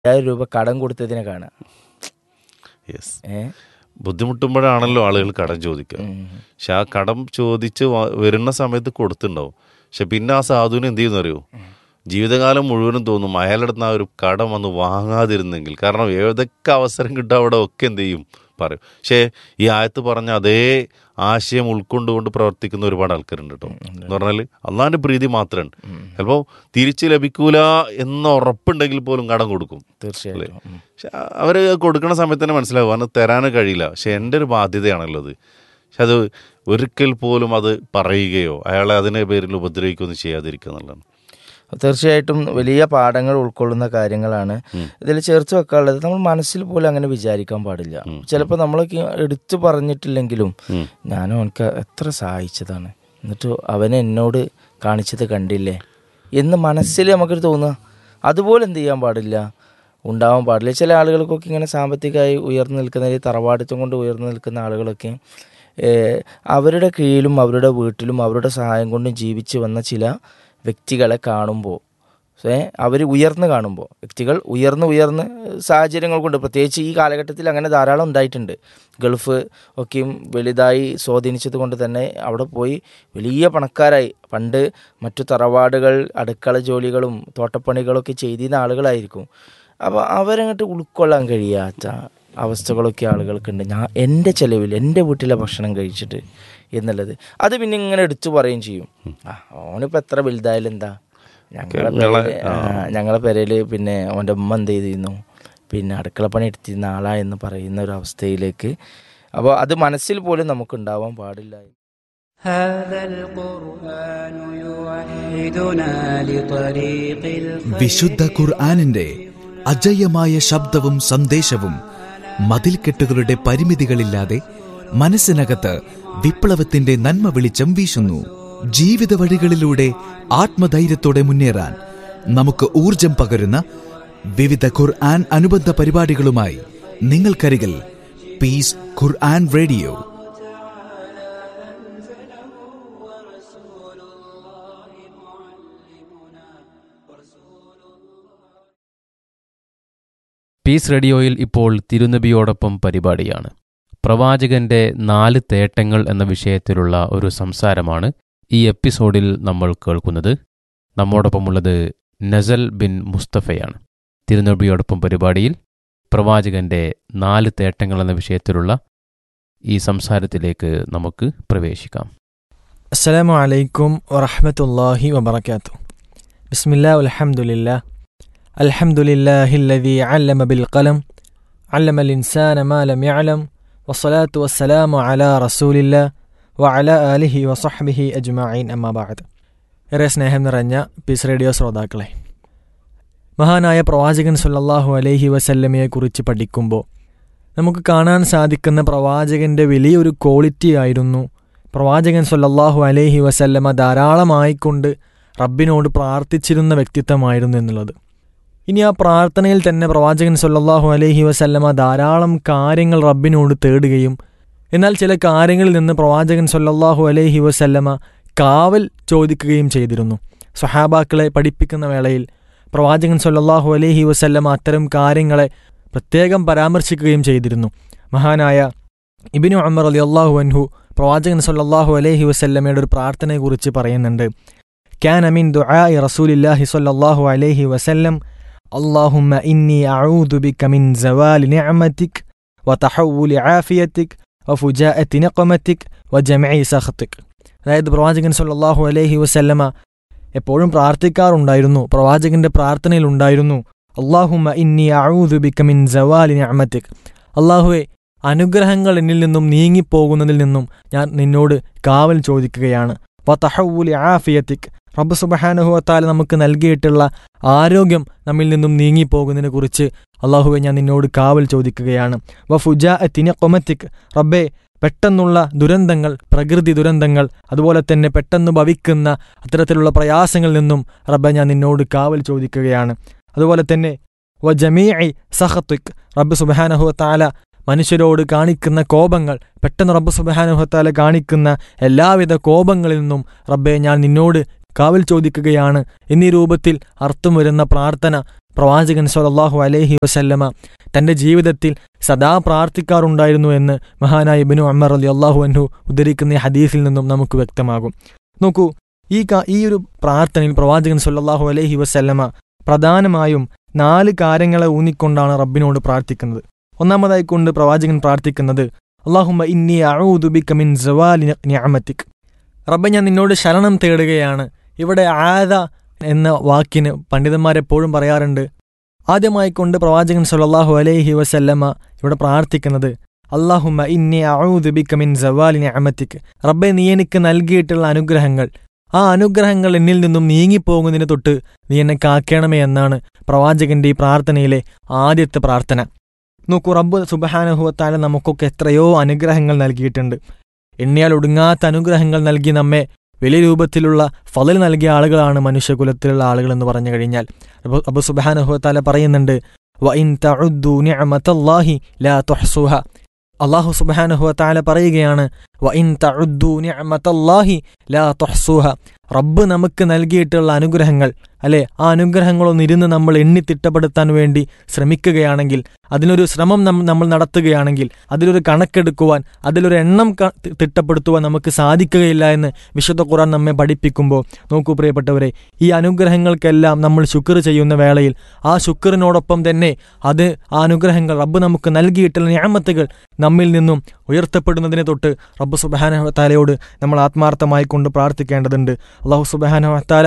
അയ്യായിരം രൂപ കടം കൊടുത്തതിനെ കാണാം യെസ് ഏ ബുദ്ധിമുട്ടുമ്പോഴാണല്ലോ ആളുകൾ കടം ചോദിക്കുക ഉം. പക്ഷെ ആ കടം ചോദിച്ച് വ- വരുന്ന സമയത്ത് കൊടുത്തിട്ടുണ്ടാവും പക്ഷെ പിന്നെ ആ സാധുവിന് എന്ത് ചെയ്യുന്ന അറിയോ ജീവിതകാലം മുഴുവനും തോന്നും അയാളുടെ അടുത്ത് ആ ഒരു കടം വന്ന് വാങ്ങാതിരുന്നെങ്കിൽ കാരണം ഏതൊക്കെ അവസരം കിട്ടുക അവിടെ ഒക്കെ എന്ത് ചെയ്യും പറയും പക്ഷേ ഈ ആയത്ത് പറഞ്ഞ അതേ ആശയം ഉൾക്കൊണ്ടുകൊണ്ട് പ്രവർത്തിക്കുന്ന ഒരുപാട് ആൾക്കാരുണ്ട് കേട്ടോ എന്ന് പറഞ്ഞാൽ അള്ളാഹിന്റെ പ്രീതി മാത്രമാണ് ചിലപ്പോൾ തിരിച്ച് ലഭിക്കൂല എന്ന ഉറപ്പുണ്ടെങ്കിൽ പോലും കടം കൊടുക്കും തീർച്ചയായിട്ടും ഉം. പക്ഷെ അവർ കൊടുക്കുന്ന സമയത്ത് തന്നെ മനസ്സിലാവും അവന് തരാൻ കഴിയില്ല പക്ഷെ എൻ്റെ ഒരു ബാധ്യതയാണല്ലോ അത് പക്ഷെ അത് ഒരിക്കൽ പോലും അത് പറയുകയോ അയാളെ അതിൻ്റെ പേരിൽ ഉപദ്രവിക്കുകയൊന്നും ചെയ്യാതിരിക്കുക എന്നുള്ളതാണ് തീർച്ചയായിട്ടും വലിയ പാഠങ്ങൾ ഉൾക്കൊള്ളുന്ന കാര്യങ്ങളാണ് ഇതിൽ ചേർത്ത് വെക്കാനുള്ളത് നമ്മൾ മനസ്സിൽ പോലും അങ്ങനെ വിചാരിക്കാൻ പാടില്ല ചിലപ്പോൾ നമ്മളൊക്കെ എടുത്തു പറഞ്ഞിട്ടില്ലെങ്കിലും ഉം. ഞാനും അവനക്ക് എത്ര സഹായിച്ചതാണ് എന്നിട്ട് അവൻ എന്നോട് കാണിച്ചത് കണ്ടില്ലേ എന്ന് മനസ്സിൽ നമുക്കൊരു തോന്നുക അതുപോലെ എന്ത് ചെയ്യാൻ പാടില്ല ഉണ്ടാവാൻ പാടില്ല ചില ആളുകൾക്കൊക്കെ ഇങ്ങനെ സാമ്പത്തികമായി ഉയർന്നു നിൽക്കുന്ന ഈ തറവാടിത്തം കൊണ്ട് ഉയർന്നു നിൽക്കുന്ന ആളുകളൊക്കെ ഏഹ്, അവരുടെ കീഴിലും അവരുടെ വീട്ടിലും അവരുടെ സഹായം കൊണ്ടും ജീവിച്ചു വന്ന ചില വ്യക്തികളെ കാണുമ്പോൾ ഏ അവർ ഉയർന്നു കാണുമ്പോൾ വ്യക്തികൾ ഉയർന്ന് ഉയർന്ന് സാഹചര്യങ്ങൾ കൊണ്ട് പ്രത്യേകിച്ച് ഈ കാലഘട്ടത്തിൽ അങ്ങനെ ധാരാളം ഉണ്ടായിട്ടുണ്ട് ഗൾഫ് ഒക്കെയും വലുതായി സ്വാധീനിച്ചത് കൊണ്ട് തന്നെ അവിടെ പോയി വലിയ പണക്കാരായി പണ്ട് മറ്റു തറവാടുകൾ അടുക്കള ജോലികളും തോട്ടപ്പണികളൊക്കെ ചെയ്തിരുന്ന ആളുകളായിരിക്കും അപ്പോൾ അവരങ്ങോട്ട് ഉൾക്കൊള്ളാൻ കഴിയാത്ത അവസ്ഥകളൊക്കെ ആളുകൾക്കുണ്ട് ഞാൻ എൻ്റെ ചിലവിൽ എൻ്റെ വീട്ടിലെ ഭക്ഷണം കഴിച്ചിട്ട് എന്നുള്ളത് അത് പിന്നെ ഇങ്ങനെ എടുത്തു പറയുകയും ചെയ്യും ആ ഓനിപ്പോൾ എത്ര വലുതായാലും എന്താ ഞങ്ങളെ പെരയില് ആ, ഞങ്ങളെ പെരയിൽ പിന്നെ അവൻ്റെ ഉമ്മ എന്ത് ചെയ്തിരുന്നു പിന്നെ അടുക്കളപ്പണി എടുത്തിരുന്ന ആളാ എന്ന് പറയുന്ന ഒരു അവസ്ഥയിലേക്ക് അപ്പോൾ അത് മനസ്സിൽ പോലും നമുക്ക് ഉണ്ടാവാൻ പാടില്ല هذا القرآن يوحدنا لطريق الخير വിശുദ്ധ ഖുർആാനിന്റെ അജയ്യമായ ശബ്ദവും സന്ദേശവും മതിൽക്കെട്ടുകളുടെ പരിമിതികളില്ലാതെ മനസ്സിനകത്ത് വിപ്ലവത്തിന്റെ നന്മ വെളിച്ചം വീശുന്നു ജീവിത വഴികളിലൂടെ ആത്മധൈര്യത്തോടെ മുന്നേറാൻ നമുക്ക് ഊർജം പകരുന്ന വിവിധ ഖുർആൻ അനുബന്ധ പരിപാടികളുമായി നിങ്ങൾക്കരികിൽ പീസ് ഖുർആൻ റേഡിയോ പീസ് റേഡിയോയിൽ ഇപ്പോൾ തിരുനബിയോടൊപ്പം പരിപാടിയാണ് പ്രവാചകന്റെ നാല് തേട്ടങ്ങൾ എന്ന വിഷയത്തിലുള്ള ഒരു സംസാരമാണ് ഈ എപ്പിസോഡിൽ നമ്മൾ കേൾക്കുന്നത് നമ്മോടൊപ്പമുള്ളത് നസൽ ബിൻ മുസ്തഫയാണ് തിരുനബിയോടൊപ്പം പരിപാടിയിൽ പ്രവാചകന്റെ നാല് തേട്ടങ്ങൾ എന്ന വിഷയത്തിലുള്ള ഈ സംസാരത്തിലേക്ക് നമുക്ക് പ്രവേശിക്കാം السلام عليكم ورحمة الله وبركاته بسم الله والحمد لله الحمد لله الذي علم بالقلم علم الإنسان ما لم يعلم والصلاة والسلام على رسول الله وعلى آله وصحبه أجمعين أما بعد ഏറെ സ്നേഹം നിറഞ്ഞ പീസ് റേഡിയോ ശ്രോതാക്കളെ മഹാനായ പ്രവാചകൻ സല്ലല്ലാഹു അലൈഹി വസല്ലമയെക്കുറിച്ച് പഠിക്കുമ്പോൾ നമുക്ക് കാണാൻ സാധിക്കുന്ന പ്രവാചകൻ്റെ വലിയൊരു ക്വാളിറ്റി ആയിരുന്നു പ്രവാചകൻ സല്ലല്ലാഹു അലൈഹി വസല്ലമ ധാരാളമായിക്കൊണ്ട് റബ്ബിനോട് പ്രാർത്ഥിച്ചിരുന്ന വ്യക്തിത്വമായിരുന്നു എന്നുള്ളത് ഇനി ആ പ്രാർത്ഥനയിൽ തന്നെ പ്രവാചകൻ സല്ലല്ലാഹു അലൈഹി വസല്ലമ ധാരാളം കാര്യങ്ങൾ റബ്ബിനോട് തേടുകയും എന്നാൽ ചില കാര്യങ്ങളിൽ നിന്ന് പ്രവാചകൻ സല്ലല്ലാഹു അലൈഹി വസല്ലമ കാവൽ ചോദിക്കുകയും ചെയ്തിരുന്നു സ്വഹാബാക്കളെ പഠിപ്പിക്കുന്ന വേളയിൽ പ്രവാചകൻ സല്ലല്ലാഹു അലൈഹി വസല്ലമ അത്തരം കാര്യങ്ങളെ പ്രത്യേകം പരാമർശിക്കുകയും ചെയ്തിരുന്നു മഹാനായ ഇബിനു അമർ അലി അള്ളാഹു അൻഹു പ്രവാചകൻ സല്ലല്ലാഹു അലൈഹി വസല്ലമയുടെ ഒരു പ്രാർത്ഥനയെക്കുറിച്ച് പറയുന്നുണ്ട് كان من دعاء رسول الله صلى الله عليه وسلم اللهم إني أعوذ بك من زوال نعمتك وتحول عافيتك وفجاءة نقمتك وجمع سخطك അതായത് പ്രവാചകൻ സല്ലല്ലാഹു അലൈഹി വസല്ലമ എപ്പോഴും പ്രാർത്ഥിക്കാറുണ്ടായിരുന്നു പ്രവാചകന്റെ പ്രാർത്ഥനയിൽ ഉണ്ടായിരുന്നു അള്ളാഹുമ്മ ഇന്നി അഊദു ബിക മിൻ സവാലി നിഅമതിക് അള്ളാഹുവെ അനുഗ്രഹങ്ങൾ എന്നിൽ നിന്നും നീങ്ങിപ്പോകുന്നതിൽ നിന്നും ഞാൻ നിന്നോട് കാവൽ ചോദിക്കുകയാണ് വതഹവുലി ആഫിയത്തിക് റബ്ബ് സുബഹാനുഹുവത്താൽ നമുക്ക് നൽകിയിട്ടുള്ള ആരോഗ്യം നമ്മിൽ നിന്നും നീങ്ങിപ്പോകുന്നതിനെ കുറിച്ച് അള്ളാഹുവെ ഞാൻ നിന്നോട് കാവൽ ചോദിക്കുകയാണ് വ ഫുജാ തിനക്കൊമത്തിക് റബ്ബെ പെട്ടെന്നുള്ള ദുരന്തങ്ങൾ പ്രകൃതി ദുരന്തങ്ങൾ അതുപോലെ തന്നെ പെട്ടെന്ന് ഭവിക്കുന്ന അത്തരത്തിലുള്ള പ്രയാസങ്ങളിൽ നിന്നും റബ്ബെ ഞാൻ നിന്നോട് കാവൽ ചോദിക്കുകയാണ് അതുപോലെ തന്നെ വ ജമീഇ സഹത്വിക് റബ്ബ് സുബഹാനഹുവത്താല മനുഷ്യരോട് കാണിക്കുന്ന കോപങ്ങൾ പെട്ടെന്ന് റബ്ബ് സുബഹാനുഹത്താല കാണിക്കുന്ന എല്ലാവിധ കോപങ്ങളിൽ നിന്നും റബ്ബെ ഞാൻ നിന്നോട് കാവൽ ചോദിക്കുകയാണ് എന്നീ രൂപത്തിൽ അർത്ഥം വരുന്ന പ്രാർത്ഥന പ്രവാചകൻ സല്ലല്ലാഹു അലൈഹി വസല്ലമ തൻ്റെ ജീവിതത്തിൽ സദാ പ്രാർത്ഥിക്കാറുണ്ടായിരുന്നു എന്ന് മഹാനായ ഇബ്നു അമ്മർ അലി അള്ളാഹു അൻഹു ഉദ്ധരിക്കുന്ന ഈ ഹദീസിൽ നിന്നും നമുക്ക് വ്യക്തമാകും നോക്കൂ ഈ കാ ഈ ഒരു പ്രാർത്ഥനയിൽ പ്രവാചകൻ സല്ലല്ലാഹു അലൈഹി വസല്ലമ പ്രധാനമായും നാല് കാര്യങ്ങളെ ഊന്നിക്കൊണ്ടാണ് റബ്ബിനോട് പ്രാർത്ഥിക്കുന്നത് ഒന്നാമതായി കൊണ്ട് പ്രവാചകൻ പ്രാർത്ഥിക്കുന്നത് അള്ളാഹുമ്മ ഇന്നി അഊദു ബിക മിൻ സവാലി നിഅമതിക് റബ്ബെ ഞാൻ നിന്നോട് ശരണം തേടുകയാണ് ഇവിടെ ആദ എന്ന വാക്കിന് പണ്ഡിതന്മാരെപ്പോഴും പറയാറുണ്ട് ആദ്യമായി കൊണ്ട് പ്രവാചകൻ സല്ലല്ലാഹു അലൈഹി വസല്ലമ ഇവിടെ പ്രാർത്ഥിക്കുന്നത് അള്ളാഹുമ്മ ഇന്നി അഊദു ബിക മിൻ സവാലി നിഅമതിക് റബ്ബെ നീ എനിക്ക് നൽകിയിട്ടുള്ള അനുഗ്രഹങ്ങൾ ആ അനുഗ്രഹങ്ങൾ എന്നിൽ നിന്നും നീങ്ങിപ്പോകുന്നതിന് തൊട്ട് നീ എന്നെ കാക്കണമേ എന്നാണ് പ്രവാചകന്റെ ഈ പ്രാർത്ഥനയിലെ ആദ്യത്തെ പ്രാർത്ഥന നോക്കൂ റബ്ബ് സുബഹാനുഭവത്താല നമുക്കൊക്കെ എത്രയോ അനുഗ്രഹങ്ങൾ നൽകിയിട്ടുണ്ട് എണ്ണിയാൽ ഒടുങ്ങാത്ത അനുഗ്രഹങ്ങൾ നൽകി നമ്മെ വലിയ രൂപത്തിലുള്ള ഫലൽ നൽകിയ ആളുകളാണ് മനുഷ്യകുലത്തിലുള്ള ആളുകൾ എന്ന് പറഞ്ഞു കഴിഞ്ഞാൽ അബു- അബു സുബഹാനുഭവത്താല പറയുന്നുണ്ട് "വ ഇൻ തഉദ്ദു നിഅമതല്ലാഹി ലാ തുഹ്സുഹ." അള്ളാഹു സുബഹാനുഹുവത്താല പറയുകയാണ് "വ ഇൻ തഉദ്ദു നിഅമതല്ലാഹി ലാ തുഹ്സുഹ." റബ്ബ് നമുക്ക് നൽകിയിട്ടുള്ള അനുഗ്രഹങ്ങൾ അല്ലെ ആ അനുഗ്രഹങ്ങളൊന്ന് ഇരുന്ന് നമ്മൾ എണ്ണി തിട്ടപ്പെടുത്താൻ വേണ്ടി ശ്രമിക്കുകയാണെങ്കിൽ അതിനൊരു ശ്രമം നം- നമ്മൾ നടത്തുകയാണെങ്കിൽ അതിലൊരു കണക്കെടുക്കുവാൻ അതിലൊരു എണ്ണം ക- തി- തിട്ടപ്പെടുത്തുവാൻ നമുക്ക് സാധിക്കുകയില്ല എന്ന് വിശുദ്ധ ഖുറാൻ നമ്മെ പഠിപ്പിക്കുമ്പോൾ നോക്കൂ പ്രിയപ്പെട്ടവരെ ഈ അനുഗ്രഹങ്ങൾക്കെല്ലാം നമ്മൾ ശുക്ർ ചെയ്യുന്ന വേളയിൽ ആ ശുക്റിനോടൊപ്പം തന്നെ അത് ആ അനുഗ്രഹങ്ങൾ റബ്ബ് നമുക്ക് നൽകിയിട്ടുള്ള ഞാമത്തുകൾ നമ്മിൽ നിന്നും ഉയർത്തപ്പെടുന്നതിനെ തൊട്ട് റബ്ബ് സുബാനഹത്താലയോട് നമ്മൾ ആത്മാർത്ഥമായി കൊണ്ട് പ്രാർത്ഥിക്കേണ്ടതുണ്ട് അള്ളാഹു സുബാനഹത്താല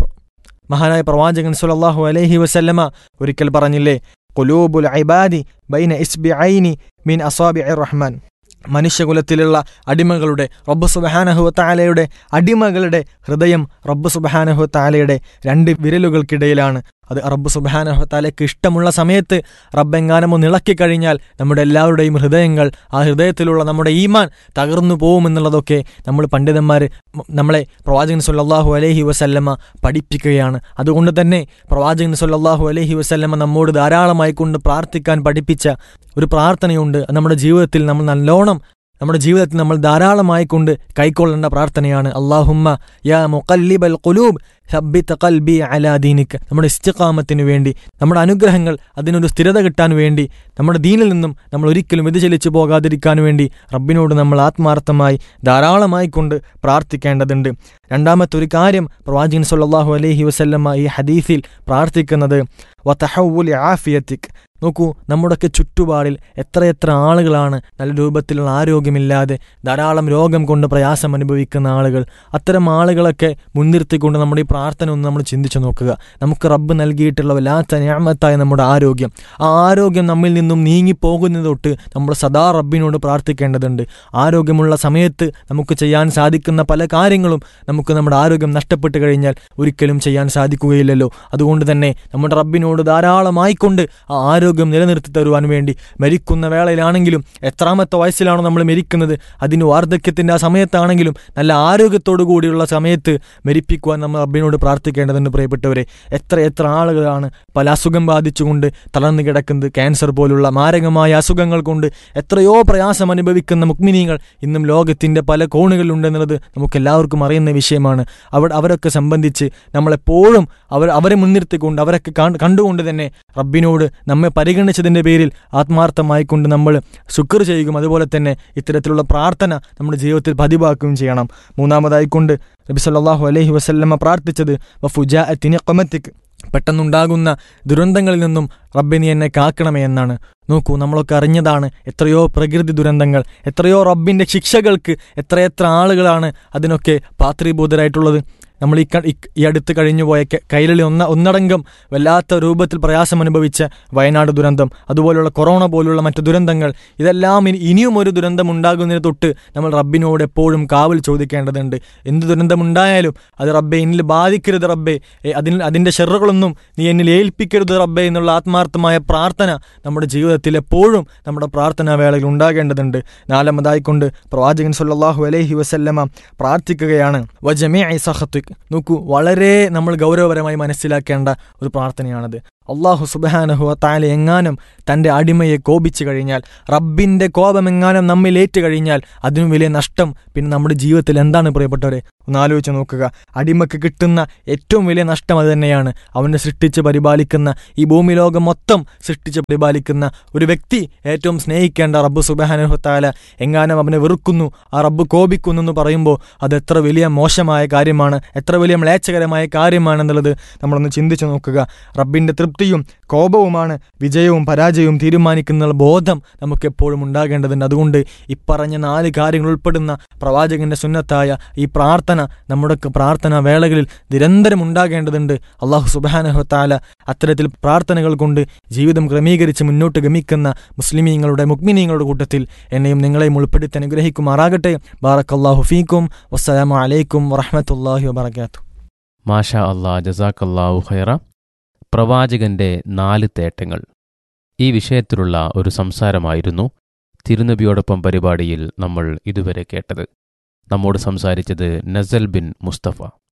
മഹാനായ പ്രവാചകൻ സുലല്ലാഹു അലൈഹി വസല്ലമ ഒരിക്കൽ പറഞ്ഞില്ലേ കൊലൂബുൽ ഐബാദി ബൈന ഇസ്ബിഐനി മീൻ അസാബി റഹ്മാൻ മനുഷ്യകുലത്തിലുള്ള അടിമകളുടെ റബ്ബ് സുബഹാനഹു താലയുടെ അടിമകളുടെ ഹൃദയം റബ്ബ് സുബഹാനഹു താലയുടെ രണ്ട് വിരലുകൾക്കിടയിലാണ് അത് റബ്ബ് സുബഹാനഹു താലയ്ക്ക് ഇഷ്ടമുള്ള സമയത്ത് റബ്ബെങ്ങാനം ഒന്ന് ഇളക്കി കഴിഞ്ഞാൽ നമ്മുടെ എല്ലാവരുടെയും ഹൃദയങ്ങൾ ആ ഹൃദയത്തിലുള്ള നമ്മുടെ ഈമാൻ തകർന്നു പോകുമെന്നുള്ളതൊക്കെ നമ്മൾ പണ്ഡിതന്മാർ നമ്മളെ പ്രവാചകൻ സല്ലല്ലാഹു അലൈഹി വസല്ലമ പഠിപ്പിക്കുകയാണ് അതുകൊണ്ട് തന്നെ പ്രവാചകൻ സല്ലല്ലാഹു അലൈഹി വസല്ലമ നമ്മോട് ധാരാളമായി കൊണ്ട് പ്രാർത്ഥിക്കാൻ പഠിപ്പിച്ച ഒരു പ്രാർത്ഥനയുണ്ട് അത് നമ്മുടെ ജീവിതത്തിൽ നമ്മൾ നല്ലോണം നമ്മുടെ ജീവിതത്തിൽ നമ്മൾ ധാരാളമായി കൊണ്ട് കൈക്കൊള്ളേണ്ട പ്രാർത്ഥനയാണ് അള്ളാഹുമ്മ യാ മുഖല്ലിബൽ ഖുലൂബ് സബ്ബിത്ത് കൽബി അലാ ദീനിക്ക് നമ്മുടെ ഇസ്തിഖാമത്തിന് വേണ്ടി നമ്മുടെ അനുഗ്രഹങ്ങൾ അതിനൊരു സ്ഥിരത കിട്ടാൻ വേണ്ടി നമ്മുടെ ദീനിൽ നിന്നും നമ്മൾ ഒരിക്കലും വ്യതിചലിച്ചു പോകാതിരിക്കാൻ വേണ്ടി റബ്ബിനോട് നമ്മൾ ആത്മാർത്ഥമായി ധാരാളമായി കൊണ്ട് പ്രാർത്ഥിക്കേണ്ടതുണ്ട് രണ്ടാമത്തെ ഒരു കാര്യം പ്രവാചകൻ സല്ലല്ലാഹു അലൈഹി വസല്ലമ്മ ഈ ഹദീസിൽ പ്രാർത്ഥിക്കുന്നത് വതഹവുൽ ആഫിയത്തിക് നോക്കൂ നമ്മുടെയൊക്കെ ചുറ്റുപാടിൽ എത്രയെത്ര ആളുകളാണ് നല്ല രൂപത്തിലുള്ള ആരോഗ്യമില്ലാതെ ധാരാളം രോഗം കൊണ്ട് പ്രയാസം അനുഭവിക്കുന്ന ആളുകൾ അത്തരം ആളുകളൊക്കെ മുൻനിർത്തിക്കൊണ്ട് നമ്മുടെ ഈ പ്രാർത്ഥന ഒന്ന് നമ്മൾ ചിന്തിച്ചു നോക്കുക നമുക്ക് റബ്ബ് നൽകിയിട്ടുള്ള വല്ലാത്ത ഞാമത്തായ നമ്മുടെ ആരോഗ്യം ആ ആരോഗ്യം നമ്മിൽ നിന്നും നീങ്ങിപ്പോകുന്നത് തൊട്ട് നമ്മൾ സദാ റബ്ബിനോട് പ്രാർത്ഥിക്കേണ്ടതുണ്ട് ആരോഗ്യമുള്ള സമയത്ത് നമുക്ക് ചെയ്യാൻ സാധിക്കുന്ന പല കാര്യങ്ങളും നമുക്ക് നമ്മുടെ ആരോഗ്യം നഷ്ടപ്പെട്ട് കഴിഞ്ഞാൽ ഒരിക്കലും ചെയ്യാൻ സാധിക്കുകയില്ലല്ലോ അതുകൊണ്ട് തന്നെ നമ്മുടെ റബ്ബിനോട് ധാരാളമായിക്കൊണ്ട് ആ ആരോഗ്യം നിലനിർത്തി തരുവാൻ വേണ്ടി മരിക്കുന്ന വേളയിലാണെങ്കിലും എത്രാമത്തെ വയസ്സിലാണോ നമ്മൾ മരിക്കുന്നത് അതിന് വാർദ്ധക്യത്തിൻ്റെ ആ സമയത്താണെങ്കിലും നല്ല ആരോഗ്യത്തോടു കൂടിയുള്ള സമയത്ത് മരിപ്പിക്കുവാൻ നമ്മൾ റബ്ബിനോട് പ്രാർത്ഥിക്കേണ്ടതുണ്ട് പ്രിയപ്പെട്ടവരെ എത്ര എത്ര ആളുകളാണ് പല അസുഖം ബാധിച്ചുകൊണ്ട് തളർന്നു കിടക്കുന്നത് ക്യാൻസർ പോലുള്ള മാരകമായ അസുഖങ്ങൾ കൊണ്ട് എത്രയോ പ്രയാസം അനുഭവിക്കുന്ന മുക്മിനീങ്ങൾ ഇന്നും ലോകത്തിൻ്റെ പല കോണുകളിലുണ്ടെന്നുള്ളത് നമുക്ക് എല്ലാവർക്കും അറിയുന്ന വിഷയമാണ് അവർ അവരൊക്കെ സംബന്ധിച്ച് നമ്മളെപ്പോഴും അവർ അവരെ മുൻനിർത്തിക്കൊണ്ട് അവരൊക്കെ കാണ്- കണ്ടുകൊണ്ട് തന്നെ റബ്ബിനോട് നമ്മെ പരിഗണിച്ചതിൻ്റെ പേരിൽ ആത്മാർത്ഥമായി കൊണ്ട് നമ്മൾ ശുക്ർ ചെയ്യുകയും അതുപോലെ തന്നെ ഇത്തരത്തിലുള്ള പ്രാർത്ഥന നമ്മുടെ ജീവിതത്തിൽ പതിവാക്കുകയും ചെയ്യണം മൂന്നാമതായി കൊണ്ട് നബി സല്ലല്ലാഹു അലൈഹി വസല്ലമ പ്രാർത്ഥിച്ചത് വഫുജാഅത്തിനി ഖമത്തിക്ക് പെട്ടെന്നുണ്ടാകുന്ന ദുരന്തങ്ങളിൽ നിന്നും റബ്ബെ നീ എന്നെ കാക്കണമേ എന്നാണ് നോക്കൂ നമ്മളൊക്കെ അറിഞ്ഞതാണ് എത്രയോ പ്രകൃതി ദുരന്തങ്ങൾ എത്രയോ റബ്ബിൻ്റെ ശിക്ഷകൾക്ക് എത്രയെത്ര ആളുകളാണ് അതിനൊക്കെ പാത്രീഭൂതരായിട്ടുള്ളത് നമ്മൾ ഈ ക- ഈ- ഈ അടുത്ത് കഴിഞ്ഞുപോയ കെ- കൈരളി ഒന്ന ഒന്നടങ്കം വല്ലാത്ത രൂപത്തിൽ പ്രയാസം അനുഭവിച്ച വയനാട് ദുരന്തം അതുപോലുള്ള കൊറോണ പോലുള്ള മറ്റു ദുരന്തങ്ങൾ ഇതെല്ലാം ഇനി ഇനിയും ഒരു ദുരന്തം ഉണ്ടാകുന്നതിന് തൊട്ട് നമ്മൾ റബ്ബിനോട് എപ്പോഴും കാവൽ ചോദിക്കേണ്ടതുണ്ട് എന്ത് ദുരന്തമുണ്ടായാലും അത് റബ്ബെ എന്നിൽ ബാധിക്കരുത് റബ്ബെ ഏ, അതിന് അതിൻ്റെ ഷെറുകളൊന്നും നീ എന്നിൽ ഏൽപ്പിക്കരുത് റബ്ബെ എന്നുള്ള ആത്മാർത്ഥമായ പ്രാർത്ഥന നമ്മുടെ ജീവിതത്തിൽ എപ്പോഴും നമ്മുടെ പ്രാർത്ഥനാ വേളയിൽ ഉണ്ടാകേണ്ടതുണ്ട് നാലാമതായിക്കൊണ്ട് പ്രവാചകൻ സല്ലല്ലാഹു അലൈഹി വസല്ലമ പ്രാർത്ഥിക്കുകയാണ് വജമേ സഹത്വിക് നോക്കൂ വളരെ നമ്മൾ ഗൗരവപരമായി മനസ്സിലാക്കേണ്ട ഒരു പ്രാർത്ഥനയാണത് അള്ളാഹു സുബഹാനഹുവ താല എങ്ങാനും തൻ്റെ അടിമയെ കോപിച്ചു കഴിഞ്ഞാൽ റബ്ബിൻ്റെ കോപം എങ്ങാനും നമ്മിൽ ഏറ്റു കഴിഞ്ഞാൽ അതിനും വലിയ നഷ്ടം പിന്നെ നമ്മുടെ ജീവിതത്തിൽ എന്താണ് പ്രിയപ്പെട്ടവരെ ഒന്ന് ആലോചിച്ച് നോക്കുക അടിമക്ക് കിട്ടുന്ന ഏറ്റവും വലിയ നഷ്ടം അത് തന്നെയാണ് അവനെ സൃഷ്ടിച്ച് പരിപാലിക്കുന്ന ഈ ഭൂമി ലോകം മൊത്തം സൃഷ്ടിച്ച് പരിപാലിക്കുന്ന ഒരു വ്യക്തി ഏറ്റവും സ്നേഹിക്കേണ്ട റബ്ബ് സുബഹാനുഹത്താല എങ്ങാനും അവനെ വെറുക്കുന്നു ആ റബ്ബ് കോപിക്കുന്നു എന്ന് പറയുമ്പോൾ അത് എത്ര വലിയ മോശമായ കാര്യമാണ് എത്ര വലിയ മ്ലേച്ഛകരമായ കാര്യമാണെന്നുള്ളത് നമ്മളൊന്ന് ചിന്തിച്ചു നോക്കുക റബ്ബിൻ്റെ തൃപ്തിയും കോപവുമാണ് വിജയവും പരാജയവും തീരുമാനിക്കുന്ന ബോധം നമുക്ക് എപ്പോഴും ഉണ്ടാകേണ്ടതുണ്ട് അതുകൊണ്ട് ഇപ്പറഞ്ഞ നാല് കാര്യങ്ങൾ ഉൾപ്പെടുന്ന പ്രവാചകന്റെ സുന്നത്തായ ഈ പ്രാർത്ഥന നമ്മുടെ പ്രാർത്ഥനാ വേളകളിൽ നിരന്തരം ഉണ്ടാകേണ്ടതുണ്ട് അള്ളാഹു സുബാനഹത്താല അത്തരത്തിൽ പ്രാർത്ഥനകൾ കൊണ്ട് ജീവിതം ക്രമീകരിച്ച് മുന്നോട്ട് ഗമിക്കുന്ന മുസ്ലിമീങ്ങളുടെ മുക്മിനീങ്ങളുടെ കൂട്ടത്തിൽ എന്നെയും നിങ്ങളെയും ഉൾപ്പെടുത്തി അനുഗ്രഹിക്കുമാറാകട്ടെ ബാറക്കല്ലാഹു ഫീക്കും വസ്സലാമു അലൈക്കും വറഹമത്തല്ലാഹി വബർക്കാത്തു മാഷാ അള്ളാ ജസാക്കല്ലാഹു ഖൈറ പ്രവാചകന്റെ നാല് തേട്ടങ്ങൾ ഈ വിഷയത്തിലുള്ള ഒരു സംസാരമായിരുന്നു തിരുനബിയോടൊപ്പം പരിപാടിയിൽ നമ്മൾ ഇതുവരെ കേട്ടത് നമ്മോട് സംസാരിച്ചത് നസൽ ബിൻ മുസ്തഫ